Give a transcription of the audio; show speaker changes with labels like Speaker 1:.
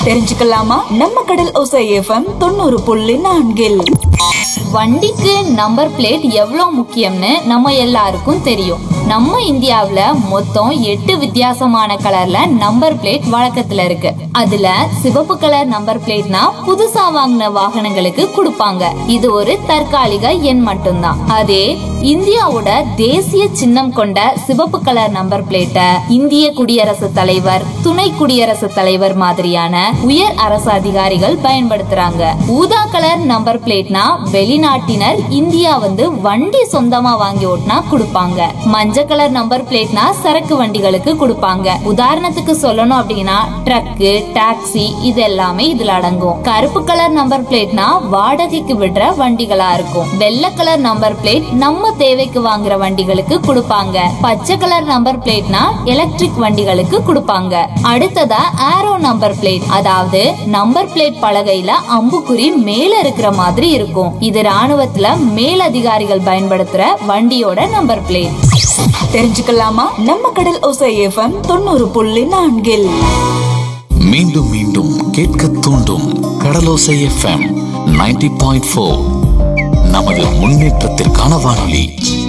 Speaker 1: தெரிஞ்சுக்கலாமா நம்ம கடல் ஒசை எஃப்எம் தொண்ணூறு புள்ளி நான்கில்
Speaker 2: வண்டிக்கு நம்பர் பிளேட் எவ்வளோ முக்கியம்னு நம்ம எல்லாருக்கும் தெரியும் நம்ம இந்தியாவுல மொத்தம் எட்டு வித்தியாசமான கலர்ல நம்பர் பிளேட் வழக்கத்துல இருக்கு அதுல சிவப்பு கலர் நம்பர் பிளேட்னா புதுசா வாங்கின வாகனங்களுக்கு கொடுப்பாங்க இது ஒரு தற்காலிக எண் மட்டும்தான் அதே இந்தியாவோட தேசிய சின்னம் கொண்ட சிவப்பு கலர் நம்பர் பிளேட்டை இந்திய குடியரசுத் தலைவர் துணை குடியரசுத் தலைவர் மாதிரியான உயர் அரசு அதிகாரிகள் பயன்படுத்துறாங்க ஊதா கலர் நம்பர் பிளேட்னா வெளிநாட்டினர் இந்தியா வந்து வண்டி சொந்தமா வாங்கி ஓட்டினா கொடுப்பாங்க மஞ்சள் கலர் நம்பர் பிளேட்னா சரக்கு வண்டிகளுக்கு கொடுப்பாங்க உதாரணத்துக்கு சொல்லணும் அப்படின்னா ட்ரக்கு டாக்ஸி இது எல்லாமே இதுல அடங்கும் கருப்பு கலர் நம்பர் பிளேட்னா வாடகைக்கு விடுற வண்டிகளா இருக்கும் வெள்ளை கலர் நம்பர் பிளேட் நம்ம தேவைக்கு வாங்குற வண்டிகளுக்கு கொடுப்பாங்க பச்சை கலர் நம்பர் பிளேட்னா எலக்ட்ரிக் வண்டிகளுக்கு கொடுப்பாங்க அடுத்ததா ஆரோ நம்பர் பிளேட் அதாவது நம்பர் பிளேட் பலகையில அம்புக்குறி மேல இருக்கிற மாதிரி இருக்கும் இது ராணுவத்துல மேலதிகாரிகள் பயன்படுத்துற வண்டியோட நம்பர் பிளேட்
Speaker 1: தெரிஞ்சுக்கலாமா நம்ம கடல் ஒசை எஃப்எம் தொண்ணூறு புள்ளி நான்கில்
Speaker 3: மீண்டும் மீண்டும் கேட்க தூண்டும் Kadalosai FM ninety point four நமது முன்னேற்றத்திற்கான வானொலி